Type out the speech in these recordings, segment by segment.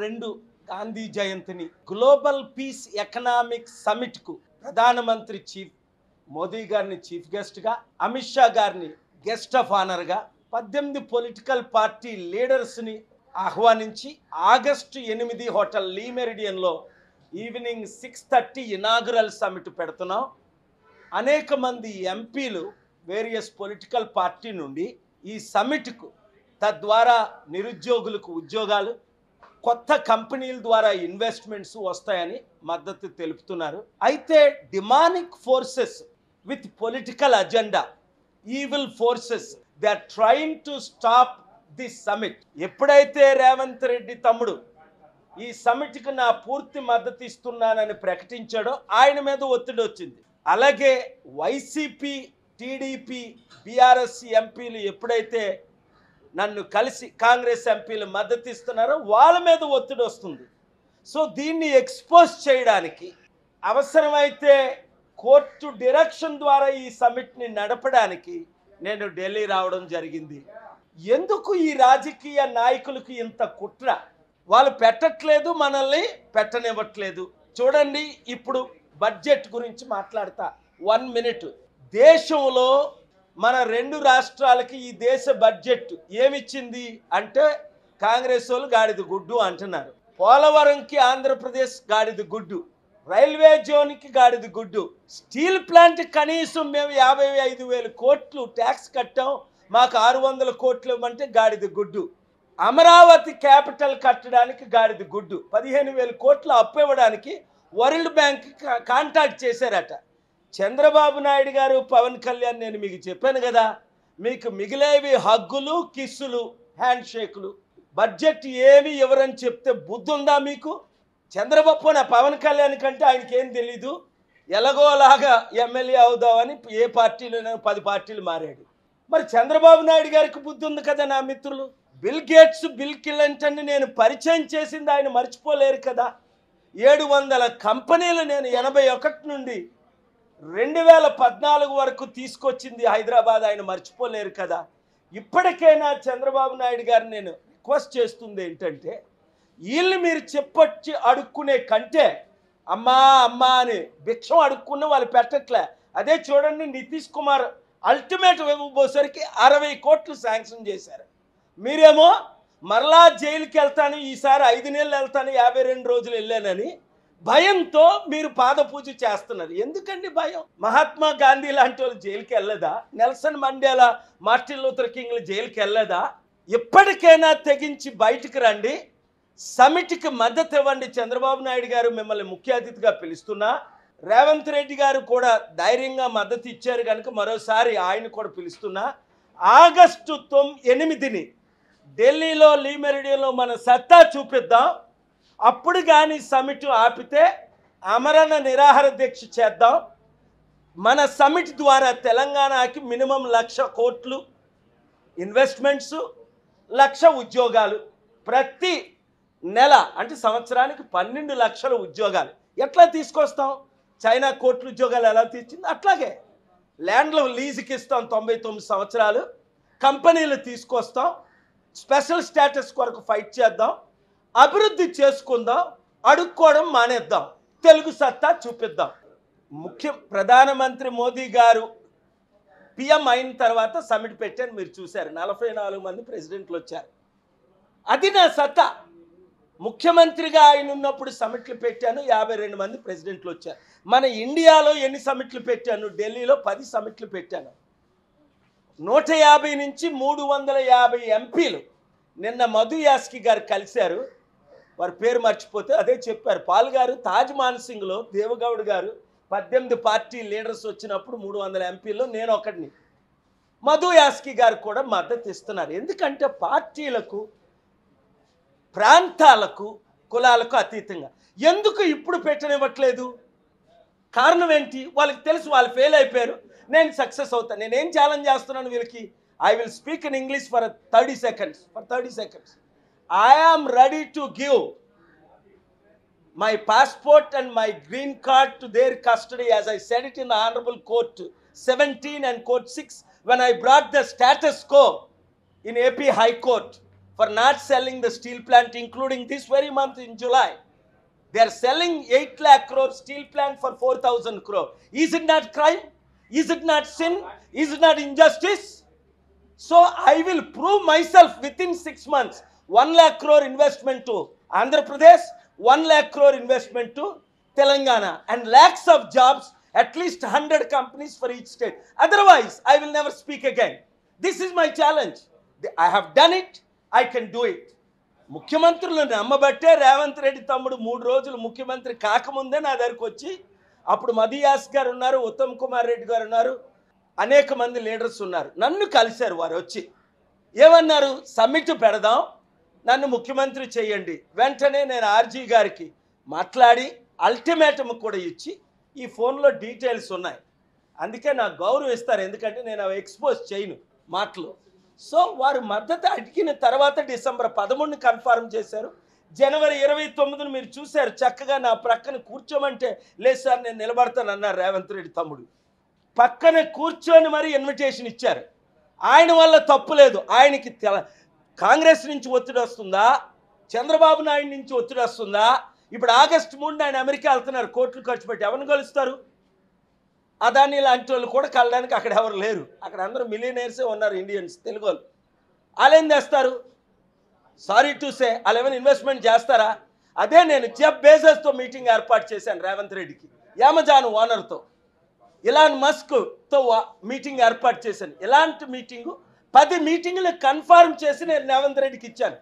రెండు గాంధీ జయంతిని global peace economic సమిట్కు ప్రధానమంత్రి చీఫ్ మోదీ గారిని చీఫ్ గెస్ట్గా అమిత్ షా గారిని గెస్ట్ ఆఫ్ ఆనర్గా పద్దెనిమిది పొలిటికల్ పార్టీ లీడర్స్ని ఆహ్వానించి ఆగస్టు ఎనిమిది హోటల్ లీ మెరిడియన్లో evening six thirty inaugural summit పెడుతున్నాం అనేక మంది ఎంపీలు వేరియస్ పొలిటికల్ పార్టీ నుండి ఈ సమిట్కు తద్వారా నిరుద్యోగులకు ఉద్యోగాలు కొత్త కంపెనీల ద్వారా ఇన్వెస్ట్మెంట్స్ వస్తాయని మద్దతు తెలుపుతున్నారు అయితే demonic forces with political agenda evil forces they are trying to stop this summit ఎప్పుడైతే రేవంత్ రెడ్డి తమ్ముడు ఈ సమిట్కి నా పూర్తి మద్దతు ఇస్తున్నానని ప్రకటించాడో ఆయన మీద ఒత్తిడి వచ్చింది అలాగే వైసీపీ టీడీపీ బీఆర్ఎస్ ఎంపీలు ఎప్పుడైతే నన్ను కలిసి కాంగ్రెస్ ఎంపీలు మద్దతు ఇస్తున్నారో వాళ్ళ మీద ఒత్తిడి వస్తుంది సో దీన్ని ఎక్స్పోజ్ చేయడానికి అవసరమైతే కోర్టు డైరెక్షన్ ద్వారా ఈ సమిట్ని నడపడానికి నేను ఢిల్లీ రావడం జరిగింది ఎందుకు ఈ రాజకీయ నాయకులకు ఇంత కుట్ర వాళ్ళు పెట్టట్లేదు మనల్ని పెట్టనివ్వట్లేదు చూడండి ఇప్పుడు బడ్జెట్ గురించి మాట్లాడతా వన్ మినిట్ దేశంలో మన రెండు రాష్ట్రాలకి ఈ దేశ బడ్జెట్ ఏమిచ్చింది అంటే కాంగ్రెస్ వాళ్ళు గాడిద గుడ్డు అంటున్నారు పోలవరంకి ఆంధ్రప్రదేశ్ గాడిద గుడ్డు రైల్వే జోన్కి గాడిద గుడ్డు స్టీల్ ప్లాంట్ కనీసం మేము యాభై ఐదు వేల కోట్లు ట్యాక్స్ కట్టాం మాకు ఆరు వందల కోట్లు ఇవ్వమంటే గాడిద గుడ్డు అమరావతి క్యాపిటల్ కట్టడానికి గాడిద గుడ్డు పదిహేను వేల కోట్లు అప్పు ఇవ్వడానికి వరల్డ్ బ్యాంక్ కాంటాక్ట్ చేశారట చంద్రబాబు నాయుడు గారు పవన్ కళ్యాణ్ నేను మీకు చెప్పాను కదా మీకు మిగిలేవి హగ్గులు కిస్సులు హ్యాండ్ షేకులు బడ్జెట్ ఏమి ఎవరని చెప్తే బుద్ధి ఉందా మీకు చంద్రబాబు నా పవన్ కళ్యాణ్ కంటే ఆయనకి ఏం తెలీదు ఎలాగోలాగా ఎమ్మెల్యే అవుదామని ఏ పార్టీలోనైనా పది పార్టీలు మారాడు మరి చంద్రబాబు నాయుడు గారికి బుద్ధి ఉంది కదా నా మిత్రులు బిల్ గేట్స్ బిల్ కిలంటన్ నేను పరిచయం చేసింది ఆయన మర్చిపోలేరు కదా ఏడు వందల కంపెనీలు నేను ఎనభై ఒకటి నుండి రెండు వేల పద్నాలుగు వరకు తీసుకొచ్చింది హైదరాబాద్ ఆయన మర్చిపోలేరు కదా ఇప్పటికైనా చంద్రబాబు నాయుడు గారిని నేను రిక్వెస్ట్ చేస్తుంది ఏంటంటే వీళ్ళు మీరు చెప్పొచ్చి అడుక్కునే కంటే అమ్మా అమ్మా అని భిక్షం అడుక్కున్న వాళ్ళు పెట్టట్లే అదే చూడండి నితీష్ కుమార్ అల్టిమేట్ ఇవ్వబోసరికి అరవై కోట్లు శాంక్షన్ చేశారు మీరేమో మరలా జైలుకి వెళ్తాను ఈసారి ఐదు నెలలు వెళ్తాను యాభై రెండు రోజులు వెళ్ళానని భయంతో మీరు పాద పూజ చేస్తున్నారు ఎందుకండి భయం మహాత్మా గాంధీ లాంటి వాళ్ళు జైలుకి వెళ్ళదా నెల్సన్ మండేలా మార్టిన్ లూథర్ కింగ్లు జైలుకి వెళ్ళదా ఇప్పటికైనా తెగించి బయటికి రండి సమిట్కి మద్దతు ఇవ్వండి చంద్రబాబు నాయుడు గారు మిమ్మల్ని ముఖ్య అతిథిగా పిలుస్తున్నా రేవంత్ రెడ్డి గారు కూడా ధైర్యంగా మద్దతు ఇచ్చారు కనుక మరోసారి ఆయన కూడా పిలుస్తున్నా ఆగస్టు తొమ్ ఎనిమిదిని ఢిల్లీలో లీమెరిడియన్లో మన సత్తా చూపిద్దాం అప్పుడు కానీ సమిట్ ఆపితే అమరణ నిరాహార దీక్ష చేద్దాం మన సమిట్ ద్వారా తెలంగాణకి మినిమం లక్ష కోట్లు ఇన్వెస్ట్మెంట్స్ లక్ష ఉద్యోగాలు ప్రతి నెల అంటే సంవత్సరానికి పన్నెండు లక్షల ఉద్యోగాలు ఎట్లా తీసుకొస్తాం చైనా కోట్ల ఉద్యోగాలు ఎలా తీర్చింది అట్లాగే ల్యాండ్లు లీజుకి ఇస్తాం తొంభై తొమ్మిది సంవత్సరాలు కంపెనీలు తీసుకొస్తాం స్పెషల్ స్టేటస్ కొరకు ఫైట్ చేద్దాం అభివృద్ధి చేసుకుందాం అడుక్కోవడం మానేద్దాం తెలుగు సత్తా చూపిద్దాం ముఖ్య ప్రధానమంత్రి మోదీ గారు పిఎం అయిన తర్వాత సమిట్ పెట్టాను మీరు చూశారు నలభై నాలుగు మంది ప్రెసిడెంట్లు వచ్చారు అది నా సత్తా ముఖ్యమంత్రిగా ఆయన ఉన్నప్పుడు సమిట్లు పెట్టాను యాభై రెండు మంది ప్రెసిడెంట్లు వచ్చారు మన ఇండియాలో ఎన్ని సమిట్లు పెట్టాను ఢిల్లీలో పది సమిట్లు పెట్టాను నూట యాభై నుంచి మూడు వందల యాభై ఎంపీలు నిన్న మధు యాస్కి గారు కలిశారు వారి పేరు మర్చిపోతే అదే చెప్పారు పాల్ గారు తాజ్ మాన్సింగ్లో దేవగౌడ్ గారు పద్దెనిమిది పార్టీ లీడర్స్ వచ్చినప్పుడు మూడు వందల ఎంపీలో నేను ఒకడిని మధు యాస్కి గారు కూడా మద్దతు ఇస్తున్నారు ఎందుకంటే పార్టీలకు ప్రాంతాలకు కులాలకు అతీతంగా ఎందుకు ఇప్పుడు పెట్టనివ్వట్లేదు కారణం ఏంటి వాళ్ళకి తెలుసు వాళ్ళు ఫెయిల్ అయిపోయారు నేను సక్సెస్ అవుతాను నేనేం ఛాలెంజ్ చేస్తున్నాను వీళ్ళకి I will speak in English for thirty seconds for thirty seconds I am ready to give my passport and my green card to their custody, as I said it in the Honorable Court 17 and Court 6, when I brought the status quo in AP High Court. for not selling the steel plant, including this very month in July. They are selling 8 lakh crore steel plant for 4,000 crore. Is it not crime? Is it not sin? Is it not injustice? So I will prove myself within six months. 1 lakh crore investment to Andhra Pradesh, 1 lakh crore investment to Telangana, and lakhs of jobs, at least 100 companies for each state. Otherwise, I will never speak again. This is my challenge. I have done it, I can do it. ముఖ్యమంత్రులు నమ్మబట్టే రేవంత్ రెడ్డి తమ్ముడు మూడు రోజులు ముఖ్యమంత్రి కాకముందే నా దగ్గరికి వచ్చి అప్పుడు మదియాస్ గారు ఉన్నారు ఉత్తమ్ కుమార్ రెడ్డి గారు ఉన్నారు అనేక మంది లీడర్స్ ఉన్నారు నన్ను కలిశారు వారు వచ్చి ఏమన్నారు సమ్మిట్ పెడదాం నన్ను ముఖ్యమంత్రి చేయండి వెంటనే నేను ఆర్జీ గారికి మాట్లాడి అల్టిమేటం కూడా ఇచ్చి ఈ ఫోన్లో డీటెయిల్స్ ఉన్నాయి అందుకే నాకు గౌరవం ఇస్తారు ఎందుకంటే నేను అవి ఎక్స్పోజ్ చేయను మాటలు సో వారు మద్దతు అడిగిన తర్వాత డిసెంబర్ పదమూడుని కన్ఫర్మ్ చేశారు జనవరి ఇరవై తొమ్మిదిని మీరు చూశారు చక్కగా నా ప్రక్కన కూర్చోమంటే లేదు సార్ నేను నిలబడతాను అన్నారు రేవంత్ రెడ్డి తమ్ముడు పక్కన కూర్చొని మరి ఇన్విటేషన్ ఇచ్చారు ఆయన వల్ల తప్పు లేదు ఆయనకి తెల కాంగ్రెస్ నుంచి ఒత్తిడి వస్తుందా చంద్రబాబు నాయుడు నుంచి ఒత్తిడి వస్తుందా ఇప్పుడు ఆగస్టు మూడున ఆయన అమెరికా వెళ్తున్నారు కోట్లు ఖర్చు పెట్టి ఎవరిని కలుస్తారు అదాని లాంటి వాళ్ళు కూడా కలడానికి అక్కడ ఎవరు లేరు అక్కడ అందరూ మిలియనర్సే ఉన్నారు ఇండియన్స్ తెలుగు వాళ్ళు వాళ్ళు ఏం చేస్తారు సారీ టు సే వాళ్ళు ఏమైనా ఇన్వెస్ట్మెంట్ చేస్తారా అదే నేను జెఫ్ బేజస్తో మీటింగ్ ఏర్పాటు చేశాను రేవంత్ రెడ్డికి యామజాన్ ఓనర్తో ఇలాన్ మస్క్తో మీటింగ్ ఏర్పాటు చేశాను ఇలాంటి మీటింగు పది మీటింగులు కన్ఫర్మ్ చేసి నేను రేవంత్ రెడ్డికి ఇచ్చాను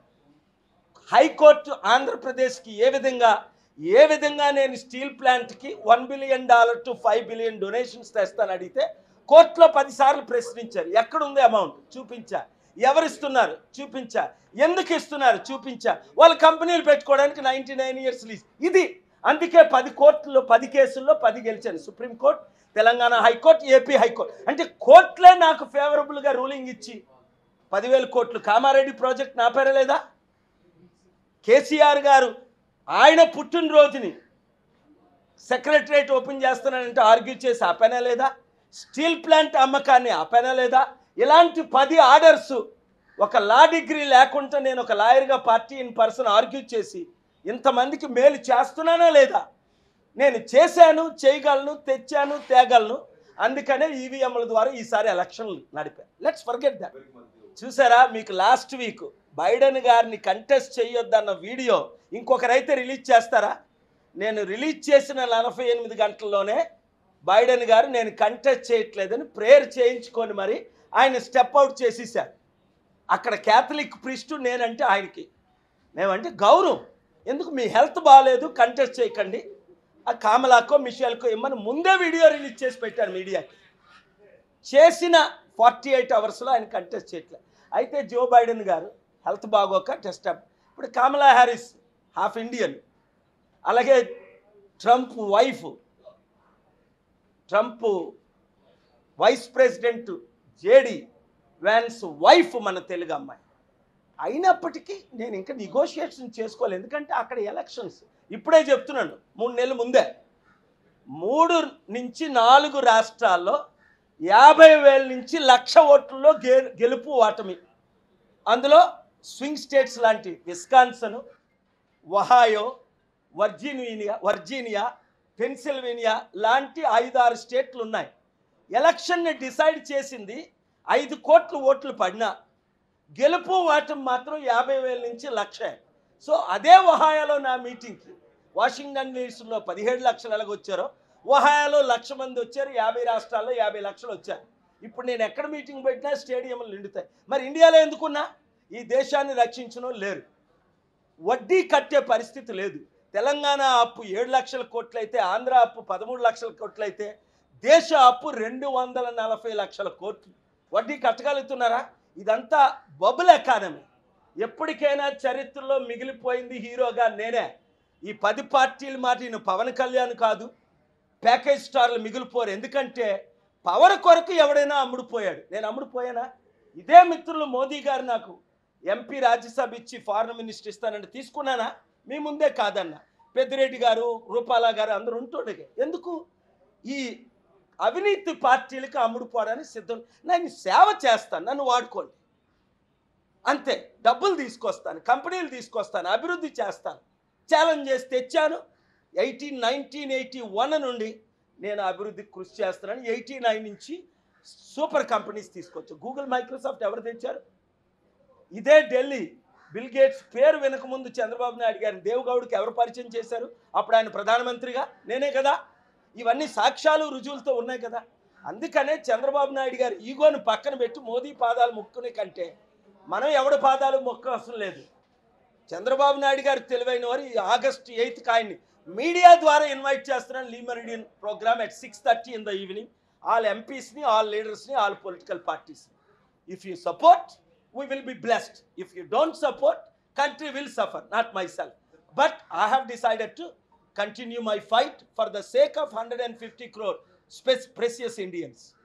హైకోర్టు ఆంధ్రప్రదేశ్కి ఏ విధంగా ఏ విధంగా నేను స్టీల్ ప్లాంట్కి one billion dollar two five billion donations తెస్తాను అడిగితే కోర్టులో పదిసార్లు ప్రశ్నించారు ఎక్కడుంది అమౌంట్ చూపించా ఎవరిస్తున్నారు చూపించా ఎందుకు ఇస్తున్నారు చూపించా వాళ్ళ కంపెనీలు పెట్టుకోవడానికి నైంటీ నైన్ ఇయర్స్ లీజ్ ఇది అందుకే పది కోర్టుల్లో పది కేసుల్లో పది గెలిచాను supreme court Telangana high court AP high court అంటే కోర్టులే నాకు ఫేవరబుల్గా రూలింగ్ ఇచ్చి పదివేల కోట్లు కామారెడ్డి ప్రాజెక్ట్ నా పేరే లేదా కేసీఆర్ గారు ఆయన పుట్టినరోజుని సెక్రటరేట్ ఓపెన్ చేస్తున్నానంటే ఆర్గ్యూ చేసి ఆపేనా లేదా స్టీల్ ప్లాంట్ అమ్మకాన్ని ఆపేనా లేదా ఇలాంటి పది ఆర్డర్స్ ఒక లా డిగ్రీ లేకుండా నేను ఒక లాయర్గా పార్టీ ఇన్ పర్సన్ ఆర్గ్యూ చేసి ఇంతమందికి మేలు చేస్తున్నానా లేదా నేను చేశాను చేయగలను తెచ్చాను తేగలను అందుకనే ఈవీఎంల ద్వారా ఈసారి ఎలక్షన్లు నడిపాను లెట్స్ ఫర్గెట్ దట్ చూసారా మీకు లాస్ట్ వీక్ బైడెన్ గారిని కంటెస్ట్ చేయొద్దన్న వీడియో ఇంకొకరైతే రిలీజ్ చేస్తారా నేను రిలీజ్ చేసిన నలభై ఎనిమిది గంటల్లోనే బైడెన్ గారు నేను కంటెస్ట్ చేయట్లేదని ప్రేయర్ చేయించుకొని మరి ఆయన స్టెప్ అవుట్ చేసేసారు అక్కడ క్యాథలిక్ ప్రిస్టు నేనంటే ఆయనకి మేమంటే గౌరవం ఎందుకు మీ హెల్త్ బాగాలేదు కంటెస్ట్ చేయకండి ఆ కామలాకో మిషేల్కో ఇమ్మని ముందే వీడియో రిలీజ్ చేసి పెట్టారు మీడియాకి చేసిన ఫార్టీ ఎయిట్ అవర్స్లో ఆయన కంటెస్ట్ చేయట్లేదు అయితే జో బైడెన్ గారు హెల్త్ బాగోక టెస్ట్ అప్ ఇప్పుడు కమలా హ్యారిస్ హాఫ్ ఇండియన్ అలాగే Trump wife Trump vice president JD Vance wife మన తెలుగు అమ్మాయి అయినప్పటికీ నేను ఇంకా నెగోషియేషన్ చేసుకోవాలి ఎందుకంటే అక్కడ ఎలక్షన్స్ ఇప్పుడే చెప్తున్నాను మూడు నెలల ముందే మూడు నుంచి నాలుగు రాష్ట్రాల్లో యాభై వేల నుంచి లక్ష ఓట్లలో గె గెలుపు ఓటమి అందులో స్వింగ్ స్టేట్స్ లాంటి Wisconsin Ohio Virginia Virginia Pennsylvania లాంటి ఐదు ఆరు స్టేట్లు ఉన్నాయి ఎలక్షన్ని డిసైడ్ చేసింది ఐదు కోట్ల ఓట్లు పడినా గెలుపు ఓటం మాత్రం యాభై వేల నుంచి లక్ష సో అదే ఒహాయాలో నా మీటింగ్కి వాషింగ్టన్ డీసీలో పదిహేడు లక్షలు ఎలాగొచ్చారో ఒహాయాలో లక్ష మంది వచ్చారు యాభై రాష్ట్రాల్లో యాభై లక్షలు వచ్చారు ఇప్పుడు నేను ఎక్కడ మీటింగ్ పెట్టినా స్టేడియంలు నిండుతాయి మరి ఇండియాలో ఎందుకున్నా ఈ దేశాన్ని రక్షించడం లేరు వడ్డీ కట్టే పరిస్థితి లేదు తెలంగాణ అప్పు ఏడు లక్షల కోట్లయితే ఆంధ్ర అప్పు పదమూడు లక్షల కోట్లయితే దేశ అప్పు రెండు వందల నలభై లక్షల కోట్లు వడ్డీ కట్టగలుగుతున్నారా ఇదంతా బబుల్ ఎకానమీ ఎప్పటికైనా చరిత్రలో మిగిలిపోయింది హీరోగా నేనే ఈ పది పార్టీల మాట ఈయన పవన్ కళ్యాణ్ కాదు ప్యాకేజ్ స్టార్లు మిగిలిపోరు ఎందుకంటే పవర్ కొరకు ఎవడైనా అమ్ముడుపోయాడు నేను అమ్ముడుపోయానా ఇదే మిత్రులు మోదీ గారు నాకు ఎంపీ రాజ్యసభ ఇచ్చి ఫారెన్ మినిస్టర్ ఇస్తానంటే తీసుకున్నానా మీ ముందే కాదన్న పెద్దిరెడ్డి గారు రూపాల గారు అందరూ ఉంటుండే ఎందుకు ఈ అవినీతి పార్టీలకు అమ్ముడుపోవడానికి సిద్ధం నేను సేవ చేస్తాను నన్ను వాడుకోండి అంతే డబ్బులు తీసుకొస్తాను కంపెనీలు తీసుకొస్తాను అభివృద్ధి చేస్తాను ఛాలెంజ్ చేసి తెచ్చాను ఎయిటీన్ నైన్టీన్ ఎయిటీ వన్ నుండి నేను అభివృద్ధికి కృషి చేస్తున్నాను ఎయిటీ నైన్ నుంచి సూపర్ కంపెనీస్ తీసుకొచ్చు గూగుల్ మైక్రోసాఫ్ట్ ఎవరు తెచ్చారు ఇదే ఢిల్లీ బిల్ గేట్స్ పేరు వినకముందు చంద్రబాబు నాయుడు గారిని దేవగౌడ్కి ఎవరు పరిచయం చేశారు అప్పుడు ఆయన ప్రధానమంత్రిగా నేనే కదా ఇవన్నీ సాక్ష్యాలు రుజువులతో ఉన్నాయి కదా అందుకనే చంద్రబాబు నాయుడు గారు ఈగోను పక్కన పెట్టి మోదీ పాదాలు మొక్కునే కంటే మనం ఎవడి పాదాలు మొక్క అవసరం లేదు చంద్రబాబు నాయుడు గారు తెలివైన వారు ఈ ఆగస్ట్ ఎయిత్ ఆయన్ని మీడియా ద్వారా ఇన్వైట్ చేస్తున్నాను Le Meridien program at six thirty in the evening all ఎంపీస్ని ఆల్ లీడర్స్ని ఆల్ పొలిటికల్ పార్టీస్ని if you support we will be blessed. If you don't support, country will suffer, not myself. But I have decided to continue my fight for the sake of 150 crore space precious Indians.